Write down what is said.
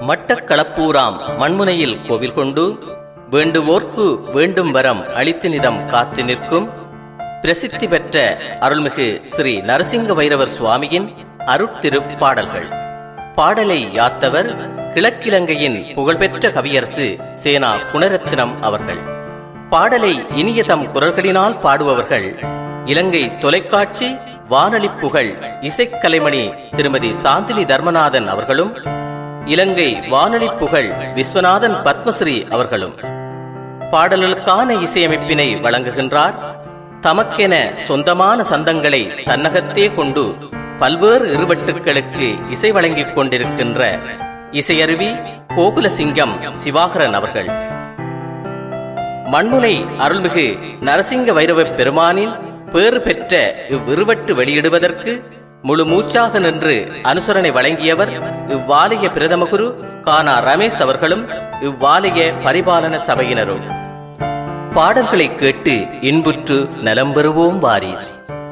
மட்டக்களப்பூராம் மண்முனையில் கோவில் கொண்டு வேண்டுவோர்க்கு வேண்டும் வரம் அளித்து நிதம் காத்து நிற்கும் பிரசித்தி பெற்ற அருள்மிகு ஸ்ரீ நரசிங்க வைரவர் சுவாமியின் அருட்திரு பாடல்கள் பாடலை யாத்தவர் கிழக்கிலங்கையின் புகழ்பெற்ற கவியரசு சேனா குணரத்னம் அவர்கள் பாடலை இனிய தம் குரல்களினால் பாடுபவர்கள் இலங்கை தொலைக்காட்சி வானொலி புகழ் இசைக்கலைமணி திருமதி சாந்தினி தர்மநாதன் அவர்களும் இலங்கை வானொலி புகழ் விஸ்வநாதன் பத்மஸ்ரீ அவர்களும் பாடல்களுக்கான இசையமைப்பினை வழங்குகின்றார் தமக்கென சொந்தமான சந்தங்களை தன்னகத்தே கொண்டு பல்வேறு இருவட்டுக்களுக்கு இசை வழங்கிக் கொண்டிருக்கின்ற இசையருவி கோகுலசிங்கம் சிவாகரன் அவர்கள் மண்முனை அருள்மிகு நரசிங்க வைரவப் பெருமானின் பேறு பெற்ற இவ்விருவட்டு வெளியிடுவதற்கு முழு மூச்சாக நின்று அனுசரணை வழங்கியவர் இவ்வாலய பிரதம குரு கானா ரமேஷ் அவர்களும் இவ்வாலய பரிபாலன சபையினரும் பாடல்களை கேட்டு இன்புற்று நலம் பெறுவோம் வாரீர்